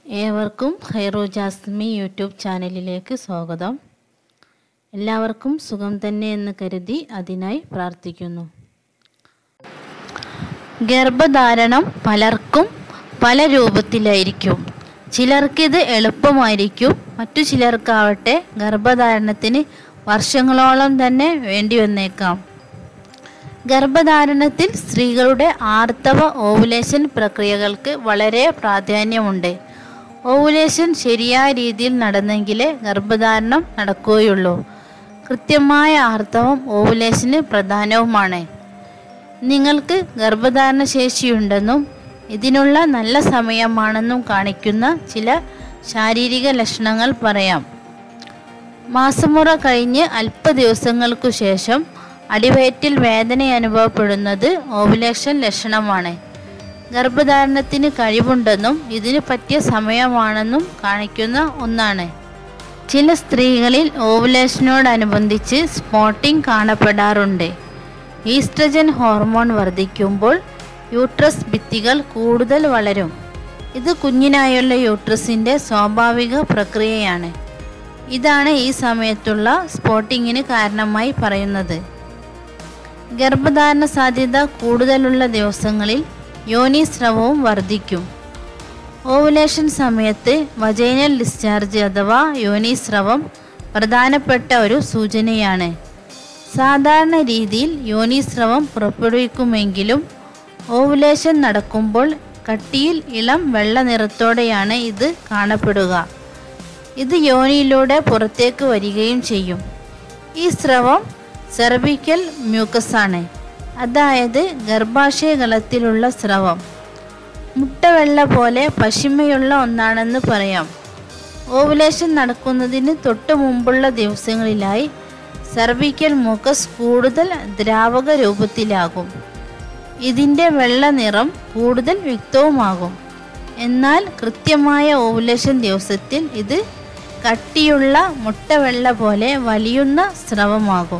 ഏവർക്കും ഹൈറോ ജാസ്മി യൂട്യൂബ് ചാനലിലേക്ക് സ്വാഗതം എല്ലാവർക്കും സുഖം തന്നെ എന്ന് കരുതി അതിനായി പ്രാർത്ഥിക്കുന്നു ഗർഭധാരണം പലർക്കും പല രൂപത്തിലായിരിക്കും ചിലർക്കിത് എളുപ്പമായിരിക്കും മറ്റു ചിലർക്കാവട്ടെ ഗർഭധാരണത്തിന് വർഷങ്ങളോളം തന്നെ വേണ്ടി വന്നേക്കാം ഗർഭധാരണത്തിൽ സ്ത്രീകളുടെ ആർത്തവ ഓവുലേഷൻ പ്രക്രിയകൾക്ക് വളരെ പ്രാധാന്യമുണ്ട് ഓവുലേഷൻ ശരിയായ രീതിയിൽ നടന്നെങ്കിലേ ഗർഭധാരണം നടക്കുകയുള്ളൂ കൃത്യമായ ആർത്തവം ഓവുലേഷന് പ്രധാനവുമാണ് നിങ്ങൾക്ക് ഗർഭധാരണ ശേഷിയുണ്ടെന്നും ഇതിനുള്ള നല്ല സമയമാണെന്നും കാണിക്കുന്ന ചില ശാരീരിക ലക്ഷണങ്ങൾ പറയാം മാസമുറ കഴിഞ്ഞ് അല്പ ദിവസങ്ങൾക്കു ശേഷം അടിവയറ്റിൽ വേദന അനുഭവപ്പെടുന്നത് ഓവുലേഷൻ ലക്ഷണമാണ് ഗർഭധാരണത്തിന് കഴിവുണ്ടെന്നും ഇതിന് പറ്റിയ സമയമാണെന്നും കാണിക്കുന്ന ഒന്നാണ് ചില സ്ത്രീകളിൽ ഓവുലേഷനോടനുബന്ധിച്ച് സ്പോട്ടിംഗ് കാണപ്പെടാറുണ്ട് ഈസ്ട്രജൻ ഹോർമോൺ വർദ്ധിക്കുമ്പോൾ യൂട്രസ് ഭിത്തികൾ കൂടുതൽ വളരും ഇത് കുഞ്ഞിനായുള്ള യൂട്രസിൻ്റെ സ്വാഭാവിക പ്രക്രിയയാണ് ഇതാണ് ഈ സമയത്തുള്ള സ്പോട്ടിങ്ങിന് കാരണമായി പറയുന്നത് ഗർഭധാരണ സാധ്യത കൂടുതലുള്ള ദിവസങ്ങളിൽ യോനിസ്രവവും വർദ്ധിക്കും ഓവുലേഷൻ സമയത്ത് വജൈനൽ ഡിസ്ചാർജ് അഥവാ യോനിസ്രവം പ്രധാനപ്പെട്ട ഒരു സൂചനയാണ് സാധാരണ രീതിയിൽ യോനിസ്രവം പുറപ്പെടുവിക്കുമെങ്കിലും ഓവുലേഷൻ നടക്കുമ്പോൾ കട്ടിയിൽ ഇളം വെള്ള നിറത്തോടെയാണ് ഇത് കാണപ്പെടുക ഇത് യോനിയിലൂടെ പുറത്തേക്ക് വരികയും ചെയ്യും ഈ സ്രവം സെർവിക്കൽ മ്യൂക്കസാണ് അതായത് ഗർഭാശയഗളത്തിലുള്ള സ്രവം മുട്ടവെള്ള പോലെ പശിമയുള്ള ഒന്നാണെന്ന് പറയാം ഓവുലേഷൻ നടക്കുന്നതിന് തൊട്ടു മുമ്പുള്ള ദിവസങ്ങളിലായി സെർവിക്കൽ മൂക്കസ് കൂടുതൽ ദ്രാവക രൂപത്തിലാകും ഇതിൻ്റെ വെള്ള നിറം കൂടുതൽ വ്യക്തവുമാകും എന്നാൽ കൃത്യമായ ഓവുലേഷൻ ദിവസത്തിൽ ഇത് കട്ടിയുള്ള മുട്ടവെള്ള പോലെ വലിയുന്ന സ്രവമാകും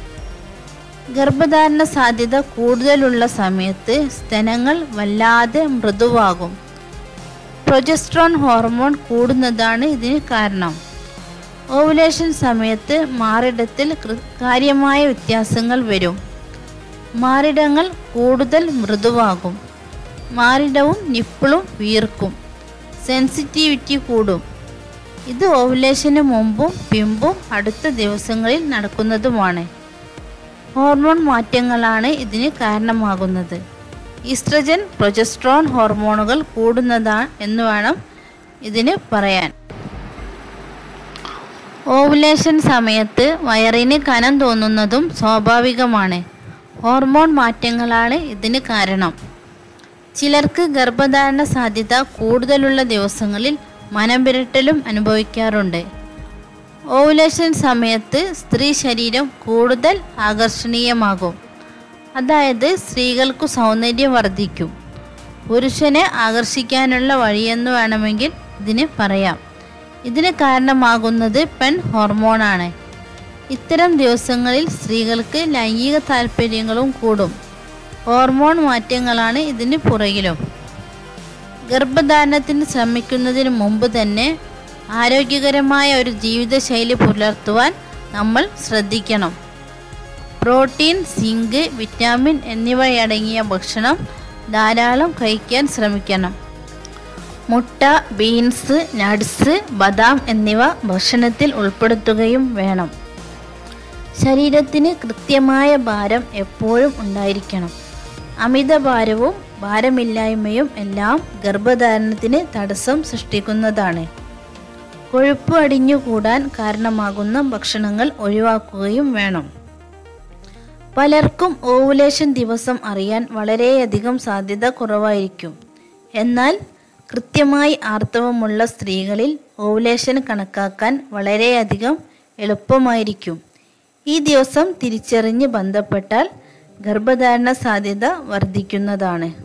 ഗർഭധാരണ സാധ്യത കൂടുതലുള്ള സമയത്ത് സ്തനങ്ങൾ വല്ലാതെ മൃദുവാകും പ്രൊജസ്ട്രോൺ ഹോർമോൺ കൂടുന്നതാണ് ഇതിന് കാരണം ഓവുലേഷൻ സമയത്ത് മാറിടത്തിൽ കാര്യമായ വ്യത്യാസങ്ങൾ വരും മാറിടങ്ങൾ കൂടുതൽ മൃദുവാകും മാറിടവും നിപ്പിളും വീർക്കും സെൻസിറ്റിവിറ്റി കൂടും ഇത് ഓവുലേഷന് മുമ്പും പിമ്പും അടുത്ത ദിവസങ്ങളിൽ നടക്കുന്നതുമാണ് ഹോർമോൺ മാറ്റങ്ങളാണ് ഇതിന് കാരണമാകുന്നത് ഈസ്ട്രജൻ പ്രൊജസ്ട്രോൺ ഹോർമോണുകൾ കൂടുന്നതാണ് എന്ന് വേണം ഇതിന് പറയാൻ ഓവുലേഷൻ സമയത്ത് വയറിന് കനം തോന്നുന്നതും സ്വാഭാവികമാണ് ഹോർമോൺ മാറ്റങ്ങളാണ് ഇതിന് കാരണം ചിലർക്ക് ഗർഭധാരണ സാധ്യത കൂടുതലുള്ള ദിവസങ്ങളിൽ മനം വിരട്ടലും അനുഭവിക്കാറുണ്ട് ഓവുലേഷൻ സമയത്ത് സ്ത്രീ ശരീരം കൂടുതൽ ആകർഷണീയമാകും അതായത് സ്ത്രീകൾക്കു സൗന്ദര്യം വർദ്ധിക്കും പുരുഷനെ ആകർഷിക്കാനുള്ള വഴിയെന്ന് വേണമെങ്കിൽ ഇതിന് പറയാം ഇതിന് കാരണമാകുന്നത് പെൺ ഹോർമോണാണ് ഇത്തരം ദിവസങ്ങളിൽ സ്ത്രീകൾക്ക് ലൈംഗിക താല്പര്യങ്ങളും കൂടും ഹോർമോൺ മാറ്റങ്ങളാണ് ഇതിന് പുറകിലും ഗർഭധാരണത്തിന് ശ്രമിക്കുന്നതിന് മുമ്പ് തന്നെ ആരോഗ്യകരമായ ഒരു ജീവിതശൈലി പുലർത്തുവാൻ നമ്മൾ ശ്രദ്ധിക്കണം പ്രോട്ടീൻ സിങ്ക് വിറ്റാമിൻ എന്നിവയടങ്ങിയ ഭക്ഷണം ധാരാളം കഴിക്കാൻ ശ്രമിക്കണം മുട്ട ബീൻസ് നട്സ് ബദാം എന്നിവ ഭക്ഷണത്തിൽ ഉൾപ്പെടുത്തുകയും വേണം ശരീരത്തിന് കൃത്യമായ ഭാരം എപ്പോഴും ഉണ്ടായിരിക്കണം അമിതഭാരവും ഭാരമില്ലായ്മയും എല്ലാം ഗർഭധാരണത്തിന് തടസ്സം സൃഷ്ടിക്കുന്നതാണ് കൊഴുപ്പ് അടിഞ്ഞുകൂടാൻ കാരണമാകുന്ന ഭക്ഷണങ്ങൾ ഒഴിവാക്കുകയും വേണം പലർക്കും ഓവുലേഷൻ ദിവസം അറിയാൻ വളരെയധികം സാധ്യത കുറവായിരിക്കും എന്നാൽ കൃത്യമായി ആർത്തവമുള്ള സ്ത്രീകളിൽ ഓവുലേഷൻ കണക്കാക്കാൻ വളരെയധികം എളുപ്പമായിരിക്കും ഈ ദിവസം തിരിച്ചറിഞ്ഞ് ബന്ധപ്പെട്ടാൽ ഗർഭധാരണ സാധ്യത വർദ്ധിക്കുന്നതാണ്